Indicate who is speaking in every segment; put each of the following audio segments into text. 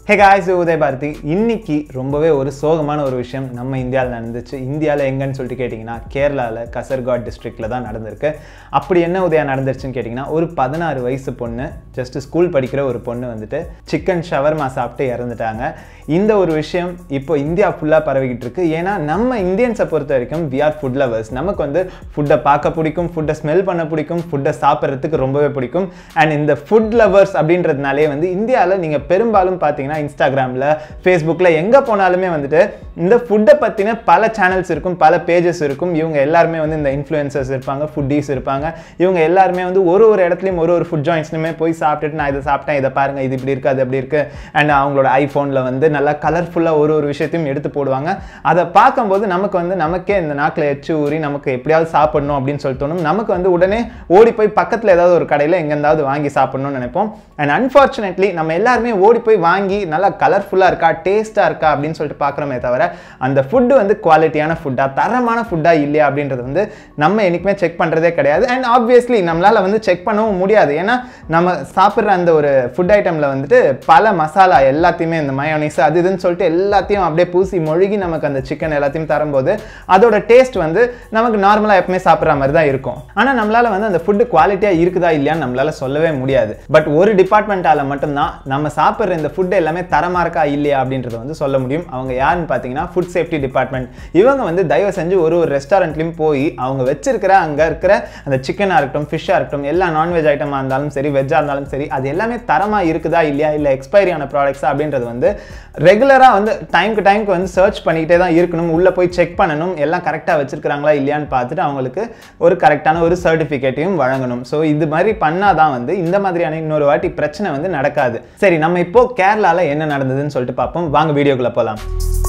Speaker 1: hey guys உதய பாரதி இன்னைக்கு ரொம்பவே ஒரு சோகமான ஒரு விஷயம் நம்ம இந்தியாவில் நடந்துச்சு இந்தியாவில் எங்கன்னு சொல்லிட்டு கேட்டிங்கன்னா கேரளாவில் கசர்காட் டிஸ்ட்ரிக்டில் தான் நடந்திருக்கு அப்படி என்ன உதயா நடந்துருச்சுன்னு கேட்டிங்கன்னா ஒரு பதினாறு வயசு பொண்ணு ஜஸ்ட் ஸ்கூல் படிக்கிற ஒரு பொண்ணு வந்துட்டு சிக்கன் ஷவர்மா சாப்பிட்டு இறந்துட்டாங்க இந்த ஒரு விஷயம் இப்போ இந்தியா ஃபுல்லாக பரவிக்கிட்டு இருக்கு ஏன்னா நம்ம இந்தியன்ஸை பொறுத்த வரைக்கும் வி ஆர் ஃபுட் லவர்ஸ் நமக்கு வந்து ஃபுட்டை பார்க்க பிடிக்கும் ஃபுட்டை ஸ்மெல் பண்ண பிடிக்கும் ஃபுட்டை சாப்பிட்றதுக்கு ரொம்பவே பிடிக்கும் அண்ட் இந்த ஃபுட் லவர்ஸ் அப்படின்றதுனாலே வந்து இந்தியாவில் நீங்கள் பெரும்பாலும் பார்த்தீங்கன்னா இன்ஸ்டாகிராமில் ஃபேஸ்புக்கில் எங்கே போனாலுமே வந்துட்டு இந்த ஃபுட்டை பற்றின பல சேனல்ஸ் இருக்கும் பல பேஜஸ் இருக்கும் இவங்க எல்லாருமே வந்து இந்த இன்ஃப்ளூயன்சர்ஸ் இருப்பாங்க ஃபுட்டீஸ் இருப்பாங்க இவங்க எல்லாருமே வந்து ஒரு ஒரு இடத்துலையும் ஒரு ஒரு ஃபுட் ஜாயின்ஸ்லுமே போய் சாப்பிட்டுட்டு நான் இதை சாப்பிட்டேன் இதை பாருங்கள் இது இப்படி இருக்குது அது அப்படி இருக்குது அண்ட் அவங்களோட ஐஃபோனில் வந்து நல்லா கலர்ஃபுல்லாக ஒரு ஒரு விஷயத்தையும் எடுத்து போடுவாங்க அதை பார்க்கும்போது நமக்கு வந்து நமக்கே இந்த நாக்கில் எச்சு ஊறி நமக்கு எப்படியாவது சாப்பிடணும் அப்படின்னு சொல்லி தோணும் நமக்கு வந்து உடனே ஓடி போய் பக்கத்தில் ஏதாவது ஒரு கடையில் எங்கேருந்தாவது வாங்கி சாப்பிடணும்னு நினைப்போம் அண்ட் அன்ஃபார்ச்சுனேட்லி நம்ம எல்லாருமே ஓடி போய் வாங்கி நல்லா கலர்ஃபுல்லாக இருக்கா டேஸ்ட்டாக இருக்கா அப்படின்னு சொல்லிட்டு பார்க்குறோமே தவிர அந்த ஃபுட்டு வந்து குவாலிட்டியான ஃபுட்டா தரமான ஃபுட்டா இல்லையா அப்படின்றது வந்து நம்ம என்றைக்குமே செக் பண்ணுறதே கிடையாது அண்ட் ஆப்வியஸ்லி நம்மளால் வந்து செக் பண்ணவும் முடியாது ஏன்னா நம்ம சாப்பிட்ற அந்த ஒரு ஃபுட் ஐட்டமில் வந்துட்டு பல மசாலா எல்லாத்தையுமே இந்த மயோனிஸ் அது இதுன்னு சொல்லிட்டு எல்லாத்தையும் அப்படியே பூசி மொழுகி நமக்கு அந்த சிக்கன் எல்லாத்தையும் தரும்போது அதோட டேஸ்ட் வந்து நமக்கு நார்மலாக எப்பவுமே சாப்பிட்ற மாதிரி தான் இருக்கும் ஆனால் நம்மளால் வந்து அந்த ஃபுட்டு குவாலிட்டியாக இருக்குதா இல்லையான்னு நம்மளால சொல்லவே முடியாது பட் ஒரு டிபார்ட்மெண்ட்டால் மட்டும்தான் நம்ம சாப்பிட்ற இந்த ஃபுட் எல்லாமே தரமாக இருக்கா இல்லையா அப்படின்றத வந்து சொல்ல முடியும் அவங்க யாருன்னு பார்த்தீங்கன்னா ஃபுட் சேஃப்டி டிபார்ட்மெண்ட் இவங்க வந்து தயவு செஞ்சு ஒரு ஒரு ரெஸ்டாரண்ட்லையும் போய் அவங்க வச்சிருக்கிற அங்கே இருக்கிற அந்த சிக்கனாக இருக்கட்டும் ஃபிஷ்ஷாக இருக்கட்டும் எல்லா நான்வெஜ் ஐட்டமாக இருந்தாலும் சரி வெஜ்ஜாக இருந்தாலும் சரி அது எல்லாமே தரமாக இருக்குதா இல்லையா இல்லை எக்ஸ்பைரி ஆன ப்ராடக்ட்ஸா அப்படின்றது வந்து ரெகுலராக வந்து டைம்க்கு டைம்க்கு வந்து சர்ச் பண்ணிக்கிட்டே தான் இருக்கணும் உள்ளே போய் செக் பண்ணணும் எல்லாம் கரெக்டாக வச்சிருக்கிறாங்களா இல்லையான்னு பார்த்துட்டு அவங்களுக்கு ஒரு கரெக்டான ஒரு சர்டிஃபிகேட்டையும் வழங்கணும் ஸோ இது மாதிரி பண்ணாதான் வந்து இந்த மாதிரியான இன்னொரு வாட்டி பிரச்சனை வந்து நடக்காது சரி நம்ம இப்போ கேரளாவில் என்ன நடந்ததுன்னு சொல்லிட்டு பார்ப்போம் வாங்க வீடியோக்குள்ளே போகலாம்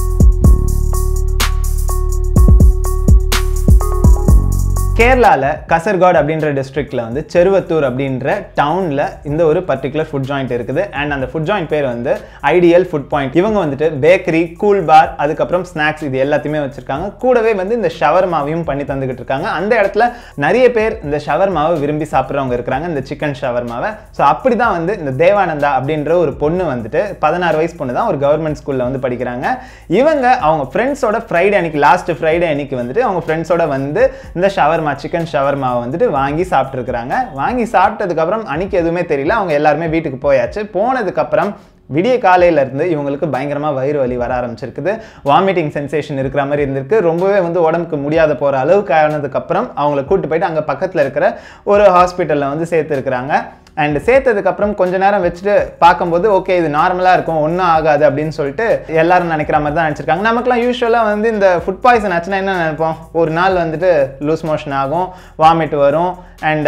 Speaker 1: கேரளாவில் கசர்காட் அப்படின்ற டிஸ்ட்ரிக்டில் வந்து செருவத்தூர் அப்படின்ற டவுனில் இந்த ஒரு பர்டிகுலர் ஃபுட் ஜாயிண்ட் இருக்குது அண்ட் அந்த ஃபுட் ஜாயிண்ட் பேர் வந்து ஐடியல் ஃபுட் பாயிண்ட் இவங்க வந்துட்டு பேக்கரி கூல் பார் அதுக்கப்புறம் ஸ்நாக்ஸ் இது எல்லாத்தையுமே வச்சுருக்காங்க கூடவே வந்து இந்த ஷவர்மாவையும் பண்ணி தந்துக்கிட்டு இருக்காங்க அந்த இடத்துல நிறைய பேர் இந்த ஷவர்மாவை விரும்பி சாப்பிட்றவங்க இருக்கிறாங்க இந்த சிக்கன் ஷவர்மாவை ஸோ அப்படி தான் வந்து இந்த தேவானந்தா அப்படின்ற ஒரு பொண்ணு வந்துட்டு பதினாறு வயசு பொண்ணு தான் ஒரு கவர்மெண்ட் ஸ்கூலில் வந்து படிக்கிறாங்க இவங்க அவங்க ஃப்ரெண்ட்ஸோட ஃப்ரைடே அன்னைக்கு லாஸ்ட் ஃப்ரைடே அன்னைக்கு வந்துட்டு அவங்க ஃப்ரெண்ட்ஸோட வந்து இந்த ஷவர் ஷவர்மா சிக்கன் ஷவர்மாவை வந்துட்டு வாங்கி சாப்பிட்ருக்குறாங்க வாங்கி சாப்பிட்டதுக்கப்புறம் அன்னைக்கு எதுவுமே தெரியல அவங்க எல்லாருமே வீட்டுக்கு போயாச்சு போனதுக்கப்புறம் விடிய காலையிலேருந்து இவங்களுக்கு பயங்கரமாக வயிறு வலி வர ஆரம்பிச்சிருக்குது வாமிட்டிங் சென்சேஷன் இருக்கிற மாதிரி இருந்திருக்கு ரொம்பவே வந்து உடம்புக்கு முடியாத போகிற அளவுக்கு ஆனதுக்கப்புறம் அவங்கள கூட்டு போயிட்டு அங்கே பக்கத்தில் இருக்கிற ஒரு ஹாஸ்பிட்டலில் வந்து சேர்த்துருக்குறாங்க அண்ட் சேர்த்ததுக்கப்புறம் கொஞ்ச நேரம் வச்சுட்டு பார்க்கும்போது ஓகே இது நார்மலாக இருக்கும் ஒன்றும் ஆகாது அப்படின்னு சொல்லிட்டு எல்லாரும் நினைக்கிற மாதிரி தான் நினச்சிருக்காங்க நமக்குலாம் யூஸ்வலாக வந்து இந்த ஃபுட் பாய்சன் ஆச்சுன்னா என்ன நினைப்போம் ஒரு நாள் வந்துட்டு லூஸ் மோஷன் ஆகும் வாமிட் வரும் அண்ட்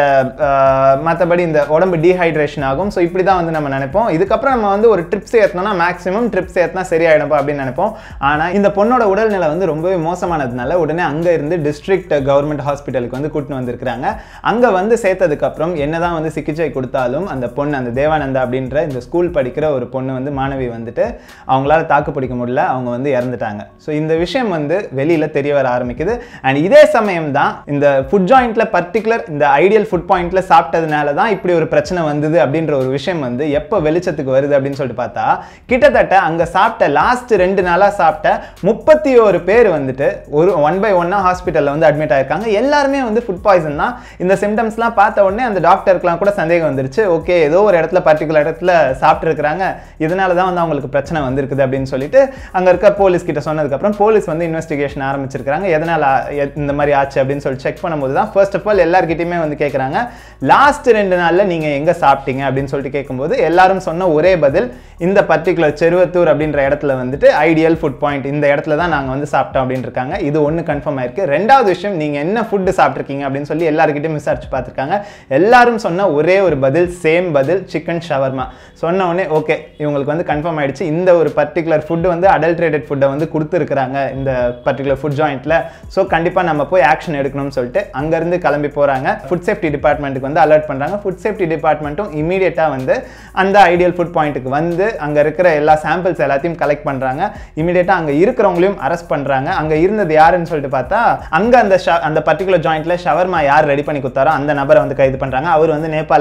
Speaker 1: மற்றபடி இந்த உடம்பு டீஹைட்ரேஷன் ஆகும் ஸோ இப்படி தான் வந்து நம்ம நினைப்போம் இதுக்கப்புறம் நம்ம வந்து ஒரு ட்ரிப்ஸ் ஏற்றினோம்னா மேக்ஸிமம் ட்ரிப்ஸ் ஏற்றினா சரியாயிடும்பா அப்படின்னு நினைப்போம் ஆனால் இந்த பொண்ணோட உடல்நிலை வந்து ரொம்பவே மோசமானதுனால உடனே அங்கே இருந்து டிஸ்ட்ரிக்ட் கவர்மெண்ட் ஹாஸ்பிட்டலுக்கு வந்து கூட்டின்னு வந்திருக்கிறாங்க அங்கே வந்து சேர்த்ததுக்கப்புறம் என்னதான் வந்து சிகிச்சை கொடுத்தாலும் அந்த பொண்ணு அந்த தேவானந்தா அப்படின்ற இந்த ஸ்கூல் படிக்கிற ஒரு பொண்ணு வந்து மாணவி வந்துட்டு அவங்களால தாக்கு பிடிக்க முடியல அவங்க வந்து இறந்துட்டாங்க ஸோ இந்த விஷயம் வந்து வெளியில் தெரிய வர ஆரம்பிக்குது அண்ட் இதே சமயம் தான் இந்த ஃபுட் ஜாயிண்ட்ல பர்டிகுலர் இந்த ஐடியல் ஃபுட் பாயிண்ட்ல சாப்பிட்டதுனால தான் இப்படி ஒரு பிரச்சனை வந்தது அப்படின்ற ஒரு விஷயம் வந்து எப்போ வெளிச்சத்துக்கு வருது அப்படின்னு சொல்லிட்டு பார்த்தா கிட்டத்தட்ட அங்கே சாப்பிட்ட லாஸ்ட் ரெண்டு நாளாக சாப்பிட்ட முப்பத்தி ஒரு பேர் வந்துட்டு ஒரு ஒன் பை ஒன்னா ஹாஸ்பிட்டலில் வந்து அட்மிட் ஆயிருக்காங்க எல்லாருமே வந்து ஃபுட் பாய்சன் தான் இந்த சிம்டம்ஸ்லாம் பார்த்த உடனே அந்த டாக்டருக்குலாம் கூட சந்தேகம் வந்துருச்சு ஓகே ஏதோ ஒரு இடத்துல பர்டிகுலர் இடத்துல சாப்பிட்டு இருக்கிறாங்க இதனால தான் வந்து அவங்களுக்கு பிரச்சனை வந்திருக்குது அப்படின்னு சொல்லிட்டு அங்கே இருக்க போலீஸ் கிட்ட சொன்னதுக்கப்புறம் போலீஸ் வந்து இன்வெஸ்டிகேஷன் ஆரம்பிச்சிருக்காங்க எதனால இந்த மாதிரி ஆச்சு அப்படின்னு சொல்லி செக் பண்ணும்போது தான் ஃபர்ஸ்ட் ஆஃப் ஆல் எல்லாருக்கிட்டையுமே வந்து கேட்குறாங்க லாஸ்ட் ரெண்டு நாளில் நீங்கள் எங்கே சாப்பிட்டீங்க அப்படின்னு சொல்லிட்டு கேட்கும்போது எல்லாரும் சொன்ன ஒரே பதில் இந்த பர்டிகுலர் செருவத்தூர் அப்படின்ற இடத்துல வந்துட்டு ஐடியல் ஃபுட் பாயிண்ட் இந்த இடத்துல தான் நாங்கள் வந்து சாப்பிட்டோம் அப்படின்னு இருக்காங்க இது ஒன்று கன்ஃபார்ம் ஆயிருக்கு ரெண்டாவது விஷயம் நீங்கள் என்ன ஃபுட்டு சாப்பிட்ருக்கீங்க அப்படின்னு சொல்லி எல்லாருக்கிட்டையும் விசாரிச்சு பார்த்துருக்காங்க எல்லாரும் சொன்ன ஒரே ஒரு பதில் சேம் பதில் சிக்கன் ஷவர்மா சொன்ன உடனே ஓகே இவங்களுக்கு வந்து கன்ஃபார்ம் ஆயிடுச்சு இந்த ஒரு பர்டிகுலர் ஃபுட்டு வந்து அடல்ட்ரேட்டட் ஃபுட்டை வந்து கொடுத்துருக்குறாங்க இந்த பர்டிகுலர் ஃபுட் ஜாயிண்ட்டில் ஸோ கண்டிப்பாக நம்ம போய் ஆக்ஷன் எடுக்கணும்னு சொல்லிட்டு அங்கேருந்து கிளம்பி போகிறாங்க ஃபுட் சேஃப்டி டிபார்ட்மெண்ட்டுக்கு வந்து அலர்ட் பண்ணுறாங்க ஃபுட் சேஃப்டி டிபார்ட்மெண்ட்டும் இமீடியட்டாக வந்து அந்த ஐடியல் ஃபுட் பாயிண்ட்டுக்கு வந்து அங்கே இருக்கிற எல்லா சாம்பிள்ஸ் எல்லாத்தையும் கலெக்ட் பண்ணுறாங்க இமீடியட்டாக அங்கே இருக்கிறவங்களையும் அரெஸ்ட் பண்ணுறாங்க அங்கே இருந்தது யாருன்னு சொல்லிட்டு பார்த்தா அங்கே அந்த ஷ அந்த பர்டிகுலர் ஜாயிண்ட்டில் ஷவர்மா யார் ரெடி பண்ணி கொடுத்தாரோ அந்த நபரை வந்து கைது பண்ணுறாங்க அவர் வந்து நேபாள சேர்ந்தவர்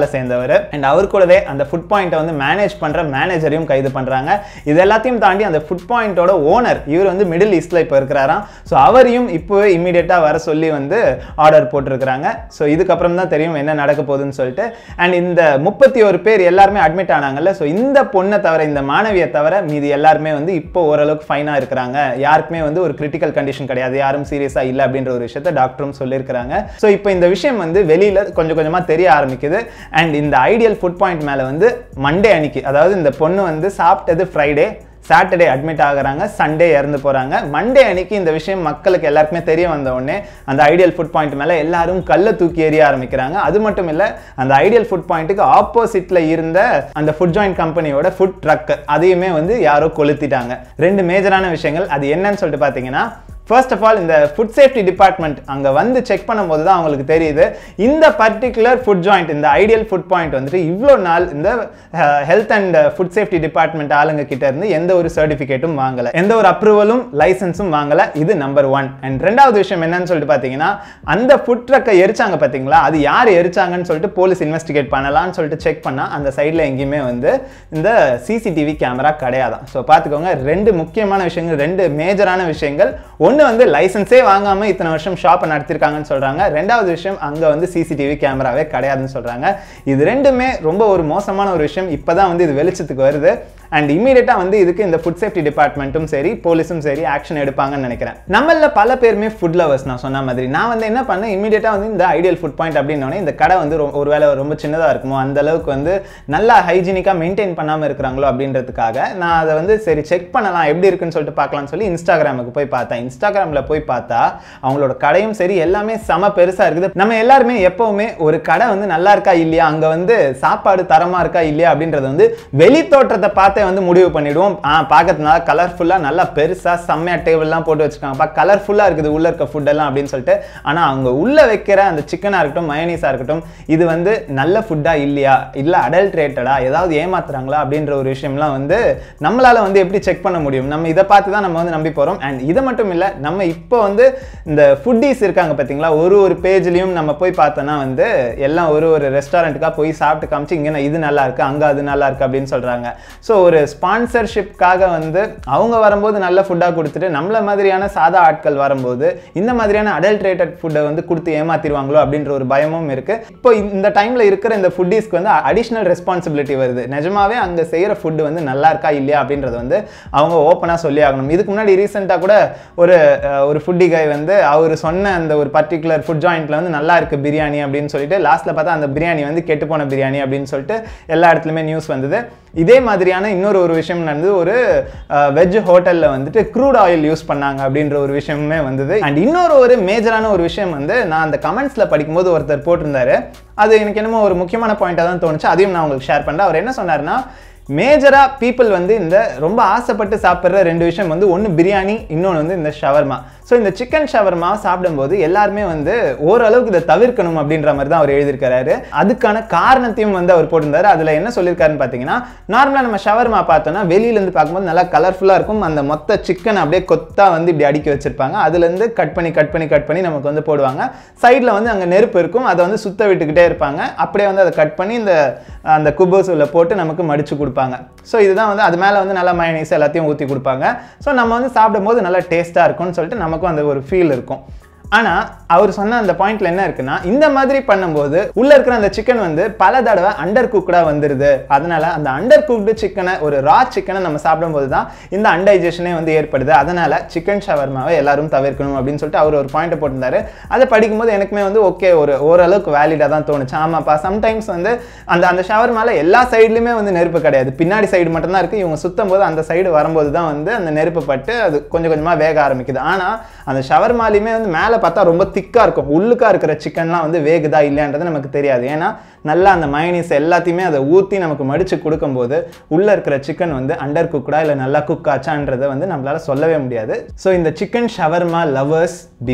Speaker 1: அப்படின்றவர் அண்ட் அவர் கூடவே அந்த ஃபுட் பாயிண்ட்டை வந்து மேனேஜ் பண்ணுற மேனேஜரையும் கைது பண்ணுறாங்க இது எல்லாத்தையும் தாண்டி அந்த ஃபுட் பாயிண்டோட ஓனர் இவர் வந்து மிடில் ஈஸ்டில் இப்போ இருக்கிறாராம் ஸோ அவரையும் இப்போவே இம்மீடியட்டாக வர சொல்லி வந்து ஆர்டர் போட்டிருக்கிறாங்க ஸோ இதுக்கப்புறம் தான் தெரியும் என்ன நடக்க போகுதுன்னு சொல்லிட்டு அண்ட் இந்த முப்பத்தி ஒரு பேர் எல்லாருமே அட்மிட் ஆனாங்கல்ல ஸோ இந்த பொண்ணை தவிர இந்த மாணவியை தவிர மீதி எல்லாருமே வந்து இப்போ ஓரளவுக்கு ஃபைனாக இருக்கிறாங்க யாருக்குமே வந்து ஒரு கிரிட்டிக்கல் கண்டிஷன் கிடையாது யாரும் சீரியஸாக இல்லை அப்படின்ற ஒரு விஷயத்த டாக்டரும் சொல்லியிருக்கிறாங்க ஸோ இப்போ இந்த விஷயம் வந்து வெளியில் கொஞ்சம் கொஞ்சமாக தெரிய ஆரம்பிக்குது அண்ட் இந்த ஐடியல் ஃபுட் பாயிண்ட் மேலே வந்து மண்டே அன்னைக்கு அதாவது இந்த பொண்ணு வந்து சாப்பிட்டது ஃப்ரைடே சாட்டர்டே அட்மிட் ஆகுறாங்க சண்டே இறந்து போகிறாங்க மண்டே அன்னைக்கு இந்த விஷயம் மக்களுக்கு எல்லாருக்குமே தெரிய வந்த உடனே அந்த ஐடியல் ஃபுட் பாயிண்ட் மேலே எல்லாரும் கல்லை தூக்கி எறிய ஆரம்பிக்கிறாங்க அது மட்டும் இல்லை அந்த ஐடியல் ஃபுட் பாயிண்ட்டுக்கு ஆப்போசிட்டில் இருந்த அந்த ஃபுட் ஜாயிண்ட் கம்பெனியோட ஃபுட் ட்ரக் அதையுமே வந்து யாரோ கொளுத்திட்டாங்க ரெண்டு மேஜரான விஷயங்கள் அது என்னன்னு சொல்லிட்டு பார்த்தீங்கன்னா ஃபர்ஸ்ட் ஆஃப் ஆல் இந்த ஃபுட் சேஃப்டி டிபார்ட்மெண்ட் அங்கே வந்து செக் பண்ணும்போது தான் அவங்களுக்கு தெரியுது இந்த பர்டிகுலர் ஃபுட் ஜாயிண்ட் இந்த ஐடியல் ஃபுட் பாயிண்ட் வந்துட்டு இவ்வளோ நாள் இந்த health and food safety department ஆளுங்க கிட்ட இருந்து எந்த ஒரு சர்டிஃபிகேட்டும் வாங்கலை எந்த ஒரு அப்ரூவலும் லைசன்ஸும் வாங்கலை இது நம்பர் ஒன் அண்ட் ரெண்டாவது விஷயம் என்னன்னு சொல்லிட்டு பார்த்தீங்கன்னா அந்த ஃபுட் ட்ரக்கை எரிச்சாங்க பார்த்தீங்களா அது யார் எரிச்சாங்கன்னு சொல்லிட்டு போலீஸ் இன்வெஸ்டிகேட் பண்ணலாம்னு சொல்லிட்டு செக் பண்ணால் அந்த சைடில் எங்கேயுமே வந்து இந்த சிசிடிவி கேமரா கிடையாதான் ஸோ பார்த்துக்கோங்க ரெண்டு முக்கியமான விஷயங்கள் ரெண்டு மேஜரான விஷயங்கள் ஒன்று வந்து லைசன்ஸே வாங்காமல் இத்தனை வருஷம் ஷாப்பை நடத்திருக்காங்கன்னு சொல்கிறாங்க ரெண்டாவது விஷயம் அங்கே வந்து சிசிடிவி கேமராவே கிடையாதுன்னு சொல்கிறாங்க இது ரெண்டுமே ரொம்ப ஒரு மோசமான ஒரு விஷயம் இப்போ தான் வந்து இது வெளிச்சத்துக்கு வருது அண்ட் இமீடியட்டாக வந்து இதுக்கு இந்த ஃபுட் சேஃப்டி டிபார்ட்மெண்ட்டும் சரி போலீஸும் சரி ஆக்ஷன் எடுப்பாங்கன்னு நினைக்கிறேன் நம்மள பல பேருமே ஃபுட் லவர்ஸ் நான் சொன்ன மாதிரி நான் வந்து என்ன பண்ணேன் இமீடியட்டாக வந்து இந்த ஐடியல் ஃபுட் பாயிண்ட் அப்படின்னோடனே இந்த கடை வந்து ரொ- ஒருவேளை ரொம்ப சின்னதாக இருக்குமோ அந்த அளவுக்கு வந்து நல்லா ஹைஜீனிக்காக மெயின்டைன் பண்ணாமல் இருக்கிறாங்களோ அப்படின்றதுக்காக நான் அதை வந்து சரி செக் பண்ணலாம் எப்படி இருக்குன்னு சொல்லிட்டு பார்க்கலாம்னு சொல்லி இன்ஸ்டாகிராமுக்கு போய் பார்த்தேன் இன்ஸ்டாகிராமில் போய் பார்த்தா அவங்களோட கடையும் சரி எல்லாமே செம பெருசாக இருக்குது நம்ம எல்லாருமே எப்போவுமே ஒரு கடை வந்து நல்லா இருக்கா இல்லையா அங்கே வந்து சாப்பாடு தரமாக இருக்கா இல்லையா அப்படின்றது வந்து வெளி தோற்றத்தை பார்த்தே வந்து முடிவு பண்ணிடுவோம் ஆ பார்க்கறதுனால கலர்ஃபுல்லாக நல்லா பெருசாக செம்மையாக டேபிள்லாம் போட்டு வச்சுருக்காங்கப்பா கலர்ஃபுல்லாக இருக்குது உள்ளே இருக்க ஃபுட் எல்லாம் அப்படின்னு சொல்லிட்டு ஆனால் அவங்க உள்ளே வைக்கிற அந்த சிக்கனாக இருக்கட்டும் மயனீஸாக இருக்கட்டும் இது வந்து நல்ல ஃபுட்டாக இல்லையா இல்லை அடல்ட்ரேட்டடா ஏதாவது ஏமாத்துறாங்களா அப்படின்ற ஒரு விஷயம்லாம் வந்து நம்மளால வந்து எப்படி செக் பண்ண முடியும் நம்ம இதை பார்த்து தான் நம்ம வந்து நம்பி போகிறோம் அண்ட் இதை மட்டும் இல்லை நம்ம இப்போ வந்து இந்த ஃபுட்டீஸ் இருக்காங்க பார்த்தீங்களா ஒரு ஒரு பேஜ்லேயும் நம்ம போய் பார்த்தோன்னா வந்து எல்லாம் ஒரு ஒரு ரெஸ்டாரண்ட்டுக்காக போய் சாப்பிட்டு காமிச்சு இங்கே இது நல்லா இருக்கு அங்கே அது நல்லா இருக்கு அப்படின்னு சொல்கிறாங்க ஸோ ஒரு ஸ்பான்சர்ஷிப்காக வந்து அவங்க வரும்போது நல்ல ஃபுட்டாக கொடுத்துட்டு நம்மள மாதிரியான சாதா ஆட்கள் வரும்போது இந்த மாதிரியான அடல்ட்ரேட்டட் ஃபுட்டை வந்து கொடுத்து ஏமாத்திடுவாங்களோ அப்படின்ற ஒரு பயமும் இருக்கு இப்போ இந்த டைமில் இருக்கிற இந்த ஃபுட்டீஸ்க்கு வந்து அடிஷ்னல் ரெஸ்பான்சிபிலிட்டி வருது நிஜமாவே அங்கே செய்கிற ஃபுட்டு வந்து நல்லா இருக்கா இல்லையா அப்படின்றது வந்து அவங்க ஓப்பனாக சொல்லி ஆகணும் இதுக்கு முன்னாடி ரீசெண்டாக கூட ஒரு அஹ், ஒரு ஃபுட்டி கை வந்து அவர் சொன்ன அந்த ஒரு பர்டிகுலர் ஃபுட் ஜாயிண்ட்ல வந்து நல்லா இருக்கு பிரியாணி அப்படின்னு சொல்லிட்டு லாஸ்ட்ல பார்த்தா அந்த பிரியாணி வந்து கெட்டு போன பிரியாணி அப்படின்னு சொல்லிட்டு எல்லா இடத்துலையுமே நியூஸ் வந்தது இதே மாதிரியான இன்னொரு ஒரு விஷயம் நடந்தது ஒரு வெஜ் ஹோட்டலில் வந்துட்டு க்ரூட் ஆயில் யூஸ் பண்ணாங்க அப்படின்ற ஒரு விஷயமுமே வந்தது அண்ட் இன்னொரு ஒரு மேஜரான ஒரு விஷயம் வந்து நான் அந்த கமெண்ட்ஸில் படிக்கும்போது ஒருத்தர் போட்டிருந்தாரு அது எனக்கு என்னமோ ஒரு முக்கியமான பாயிண்டாக தான் தோணுச்சு அதையும் நான் உங்களுக்கு ஷேர் பண்ணுறேன் அவர் என்ன சொன்னார்னா மேஜராக பீப்புள் வந்து இந்த ரொம்ப ஆசைப்பட்டு சாப்பிட்ற ரெண்டு விஷயம் வந்து ஒன்று பிரியாணி இன்னொன்று வந்து இந்த ஷவர்மா ஸோ இந்த சிக்கன் ஷவர்மா சாப்பிடும்போது எல்லாருமே வந்து ஓரளவுக்கு இதை தவிர்க்கணும் அப்படின்ற மாதிரி தான் அவர் எழுதியிருக்காரு அதுக்கான காரணத்தையும் வந்து அவர் போட்டிருந்தாரு அதில் என்ன சொல்லியிருக்காருன்னு பார்த்தீங்கன்னா நார்மலாக நம்ம ஷவர்மா பார்த்தோம்னா வெளியிலேருந்து பார்க்கும்போது நல்லா கலர்ஃபுல்லாக இருக்கும் அந்த மொத்த சிக்கன் அப்படியே கொத்தா வந்து இப்படி அடுக்கி வச்சிருப்பாங்க அதுலேருந்து கட் பண்ணி கட் பண்ணி கட் பண்ணி நமக்கு வந்து போடுவாங்க சைடில் வந்து அங்கே நெருப்பு இருக்கும் அதை வந்து சுத்த விட்டுக்கிட்டே இருப்பாங்க அப்படியே வந்து அதை கட் பண்ணி இந்த அந்த குபோஸில் போட்டு நமக்கு மடிச்சு கொடுப்பாங்க ஸோ இதுதான் வந்து அது மேலே வந்து நல்லா மயனீஸ் எல்லாத்தையும் ஊற்றி கொடுப்பாங்க ஸோ நம்ம வந்து சாப்பிடும்போது நல்லா டேஸ்ட்டாக இருக்கும்னு சொல்லிட்டு நமக்கும் அந்த ஒரு ஃபீல் இருக்கும் ஆனால் அவர் சொன்ன அந்த பாயிண்ட்ல என்ன இருக்குன்னா இந்த மாதிரி பண்ணும்போது உள்ள இருக்கிற அந்த சிக்கன் வந்து பல தடவை அண்டர் குக்டாக வந்துருது அதனால அந்த அண்டர் குக்டு சிக்கனை ஒரு ரா சிக்கனை நம்ம சாப்பிடும்போது தான் இந்த அன்டைஜஷனே வந்து ஏற்படுது அதனால சிக்கன் ஷவர்மாவை எல்லாரும் தவிர்க்கணும் அப்படின்னு சொல்லிட்டு அவர் ஒரு பாயிண்ட் போட்டிருந்தாரு அதை படிக்கும்போது எனக்குமே வந்து ஓகே ஒரு ஓரளவுக்கு வேலிடாக தான் தோணுச்சு ஆமாப்பா சம்டைம்ஸ் வந்து அந்த அந்த ஷவர்மால எல்லா சைட்லையுமே வந்து நெருப்பு கிடையாது பின்னாடி சைடு மட்டும்தான் இருக்கு இவங்க சுத்தும் போது அந்த சைடு வரும்போது தான் வந்து அந்த நெருப்பு பட்டு அது கொஞ்சம் கொஞ்சமாக வேக ஆரம்பிக்குது ஆனால் அந்த ஷவர்மாலையுமே வந்து மேலே பார்த்தா ரொம்ப திக்காக இருக்கும் உள்ளுக்கா இருக்கிற சிக்கன்லாம் வந்து வேகுதா இல்லையான்றது நமக்கு தெரியாது ஏன்னா நல்லா அந்த மயனீஸ் எல்லாத்தையுமே அதை ஊற்றி நமக்கு மடித்து கொடுக்கும்போது உள்ளே இருக்கிற சிக்கன் வந்து அண்டர் குக்டா இல்லை நல்லா குக் ஆச்சான்றதை வந்து நம்மளால சொல்லவே முடியாது ஸோ இந்த chicken shawarma lovers beware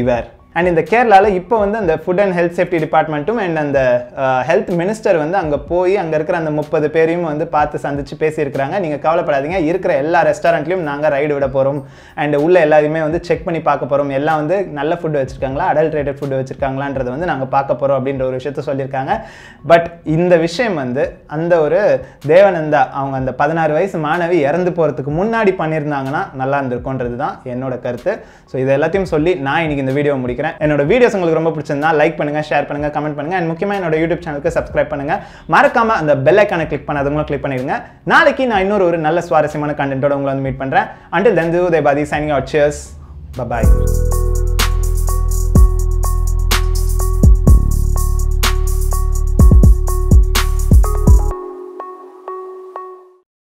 Speaker 1: and இந்த கேரளாவில் இப்போ வந்து அந்த ஃபுட் அண்ட் ஹெல்த் சேஃப்டி டிபார்ட்மெண்ட்டும் அண்ட் அந்த ஹெல்த் மினிஸ்டர் வந்து அங்கே போய் அங்கே இருக்கிற அந்த முப்பது பேரையும் வந்து பார்த்து சந்திச்சு பேசியிருக்கிறாங்க நீங்கள் கவலைப்படாதீங்க இருக்கிற எல்லா ரெஸ்டாரண்ட்லையும் நாங்கள் ரைடு விட போகிறோம் அண்ட் உள்ள எல்லாத்தையுமே வந்து செக் பண்ணி பார்க்க போகிறோம் எல்லாம் வந்து நல்ல ஃபுட் வச்சுருக்காங்களா அடல்ட்ரேட்டட் ஃபுட் வச்சுருக்காங்களான்றதை வந்து நாங்கள் பார்க்க போகிறோம் அப்படின்ற ஒரு விஷயத்த சொல்லியிருக்காங்க பட் இந்த விஷயம் வந்து அந்த ஒரு தேவனந்தா அவங்க அந்த பதினாறு வயசு மாணவி இறந்து போகிறதுக்கு முன்னாடி பண்ணியிருந்தாங்கன்னா நல்லா இருந்திருக்கும்ன்றது தான் என்னோட கருத்து ஸோ இது எல்லாத்தையும் சொல்லி நான் இன்னைக்கு இந்த வீடியோ முடிக்கிறேன் என்னோட வீடியோஸ் உங்களுக்கு ரொம்ப பிடிச்சிருந்தா லைக் பண்ணுங்க ஷேர் பண்ணுங்க கமெண்ட் பண்ணுங்க அண்ட் முக்கியமாக என்னோட யூடியூப் சேனலுக்கு சப்ஸ்கிரைப் பண்ணுங்க மறக்காம அந்த பெல் ஐக்கானை கிளிக் பண்ணாதவங்களும் கிளிக் பண்ணிடுங்க நாளைக்கு நான் இன்னொரு ஒரு நல்ல சுவாரஸ்யமான கண்டென்ட்டோட உங்களை வந்து மீட் பண்ணுறேன் அண்டில் தென் தேபாதி சைனிங் அவுட் சியர்ஸ் பபாய்